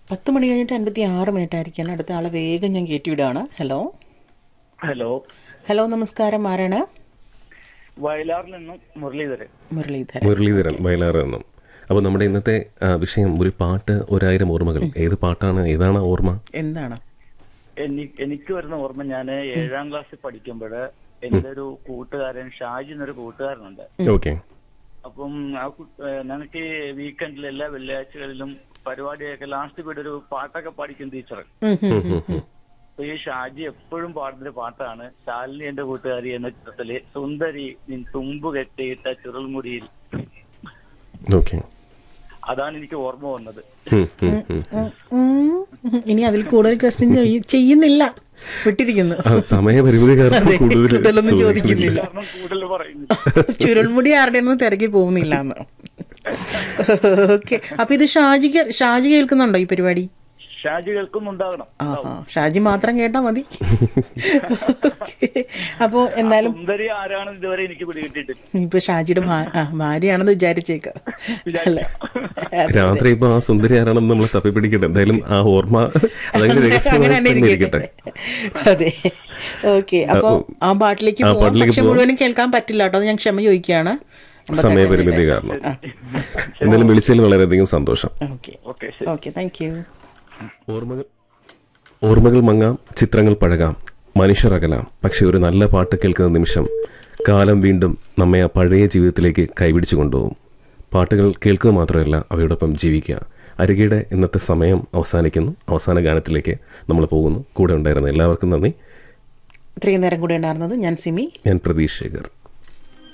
പത്ത് മണി കഴിഞ്ഞിട്ട് അൻപത്തി ആറ് മിനിറ്റ് ആയിരിക്കണം അടുത്ത ആളെ വേഗം ഞാൻ കയറ്റി വിടുകയാണ് ഹലോ ഹലോ ഹലോ നമസ്കാരം ആരാണ് വയലാറിൽ നിന്നും മുരളീധരൻ മുരളീധരൻ മുരളീധരൻ വയലാറ് എന്നും അപ്പോൾ നമ്മുടെ ഇന്നത്തെ ആ, വിഷയം ഒരു പാട്ട് ഒരായിരം ഓർമ്മകൾ ഏത് പാട്ടാണ് ഏതാണ് ആ ഓർമ്മ എന്താണ് എനി- എനിക്ക് വരുന്ന ഓർമ്മ ഞാൻ ഏഴാം ക്ലാസ്സിൽ പഠിക്കുമ്പോൾ എൻ്റെ ഒരു കൂട്ടുകാരൻ ഷാജി എന്നൊരു കൂട്ടുകാരനുണ്ട് ഓക്കെ അപ്പം ആ കു- ഏഹ് ഞങ്ങൾക്ക് വീക്കെൻഡിൽ എല്ലാ വെള്ളിയാഴ്ചകളിലും പരിപാടിയൊക്കെ ലാസ്റ്റ് പോയിട്ട് ഒരു പാട്ടൊക്കെ പഠിക്കും ടീച്ചർ ഉം, ഉം, ഉം, ഉം. അപ്പൊ ഈ ഷാജി എപ്പോഴും പാടുന്ന ഒരു പാട്ടാണ് ശാലിനി എന്റെ കൂട്ടുകാരി എന്ന ചിത്രത്തില് സുന്ദരി നിൻ തുമ്പ് കെട്ടിയിട്ട ചുരുൾമുടിയിൽ ഓക്കെ അതാണ് എനിക്ക് ഓർമ്മ വന്നത് ഉം, ഉം. ഇനി അതിൽ കൂടുതൽ ക്വസ്റ്റ്യൻ ചെയ്യുന്നില്ല വിട്ടിരിക്കുന്നു ആ സമയപരിമിതി കാരണം അതെ, കൂടുതൽ കൂടുതലൊന്നും ചോദിക്കുന്നില്ല. ചോദിക്കുന്നില്ല. കാരണം കൂടുതൽ പറയുന്നു ചുരുൾമുടി ആരുടെയൊന്നും തിരക്കി പോകുന്നില്ല എന്ന് ഓക്കെ അപ്പൊ ഇത് ഷാജിക്ക് ഷാജി കേൾക്കുന്നുണ്ടോ ഈ പരിപാടി ഷാജി കേൾക്കുന്നുണ്ടാകണം ആഹാ ഷാജി മാത്രം കേട്ടാ മതി അപ്പോ എന്തായാലും സുന്ദരി ആരാണെന്ന് ഇതുവരെ എനിക്ക് പിടികിട്ടിട്ടില്ല ഇപ്പൊ ഷാജിയുടെ ഭാ- ആ, ഭാര്യയാണെന്ന് വിചാരിച്ചേക്ക അല്ലേ അതെ. രാത്രി ഇപ്പൊ ആ സുന്ദരി ആരാണെന്ന് നമ്മൾ തപ്പിപ്പിടിക്കട്ടെ എന്തായാലും ആ ഓർമ്മ അതായത് അങ്ങനെ രഹസ്യമായി തന്നെ തന്നെ ഇരിക്കട്ടെ ഇരിക്കട്ടെ അതെ ഓക്കെ അപ്പൊ ആ പാട്ടിലേക്ക് ആ പോവാം പാട്ടിലേക്ക് പക്ഷെ പോവാം. മുഴുവനും കേൾക്കാൻ പറ്റില്ല കേട്ടോ അത് ഞാൻ ക്ഷമ ചോദിക്കുകയാണ് സമയപരിമിതി കാരണം എന്തായാലും വിളിച്ചതിൽ വളരെയധികം സന്തോഷം ഓക്കെ ഓക്കെ ശരി ഓക്കെ താങ്ക് യു ഓർമ്മകൾ ഓർമ്മകൾ മങ്ങാം ചിത്രങ്ങൾ പഴകാം മനുഷ്യർ അകലാം പക്ഷെ ഒരു നല്ല പാട്ട് കേൾക്കുന്ന നിമിഷം കാലം വീണ്ടും നമ്മെ ആ പഴയ ജീവിതത്തിലേക്ക് കൈപിടിച്ചു കൊണ്ടുപോകും പാട്ടുകൾ കേൾക്കുക മാത്രമല്ല അവയോടൊപ്പം ജീവിക്കുക അരികയുടെ ഇന്നത്തെ സമയം അവസാനിക്കുന്നു അവസാന ഗാനത്തിലേക്ക് നമ്മൾ പോകുന്നു കൂടെ ഉണ്ടായിരുന്ന എല്ലാവർക്കും നന്ദി ഇത്രയും നേരം കൂടെ ഉണ്ടായിരുന്നത് ഞാൻ സിമി ഞാൻ പ്രതീഷ് ശേഖർ